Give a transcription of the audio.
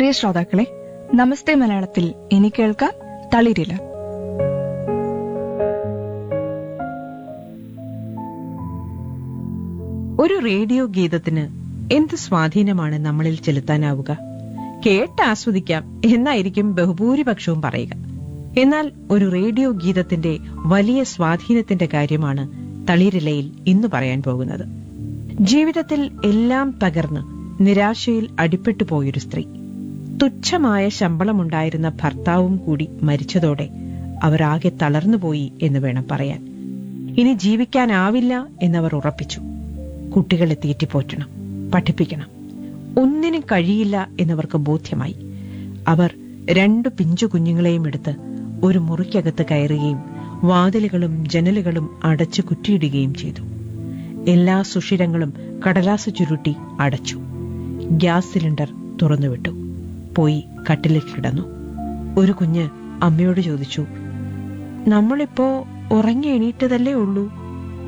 പ്രിയ ശ്രോതാക്കളെ നമസ്തേ മലയാളത്തിൽ ഇനി കേൾക്കാം തളിരില ഒരു റേഡിയോ ഗീതത്തിന് എന്ത് സ്വാധീനമാണ് നമ്മളിൽ ചെലുത്താനാവുക കേട്ട് ആസ്വദിക്കാം എന്നായിരിക്കും ബഹുഭൂരിപക്ഷവും പറയുക എന്നാൽ ഒരു റേഡിയോ ഗീതത്തിന്റെ വലിയ സ്വാധീനത്തിന്റെ കാര്യമാണ് തളിരിലയിൽ ഇന്ന് പറയാൻ പോകുന്നത് ജീവിതത്തിൽ എല്ലാം തകർന്ന് നിരാശയിൽ അടിപ്പെട്ടു പോയൊരു സ്ത്രീ തുച്ഛമായ ശമ്പളമുണ്ടായിരുന്ന ഭർത്താവും കൂടി മരിച്ചതോടെ അവർ ആകെ തളർന്നുപോയി എന്ന് വേണം പറയാൻ ഇനി ജീവിക്കാനാവില്ല എന്നവർ ഉറപ്പിച്ചു കുട്ടികളെ തീറ്റിപ്പോറ്റണം പഠിപ്പിക്കണം ഒന്നിനും കഴിയില്ല എന്നവർക്ക് ബോധ്യമായി അവർ രണ്ടു പിഞ്ചു കുഞ്ഞുങ്ങളെയും എടുത്ത് ഒരു മുറിക്കകത്ത് കയറുകയും വാതിലുകളും ജനലുകളും അടച്ചു കുറ്റിയിടുകയും ചെയ്തു എല്ലാ സുഷിരങ്ങളും കടലാസ് ചുരുട്ടി അടച്ചു ഗ്യാസ് സിലിണ്ടർ തുറന്നുവിട്ടു പോയി കട്ടിലിൽ കിടന്നു ഒരു കുഞ്ഞ് അമ്മയോട് ചോദിച്ചു നമ്മളിപ്പോ ഉറങ്ങി എണീറ്റതല്ലേ ഉള്ളൂ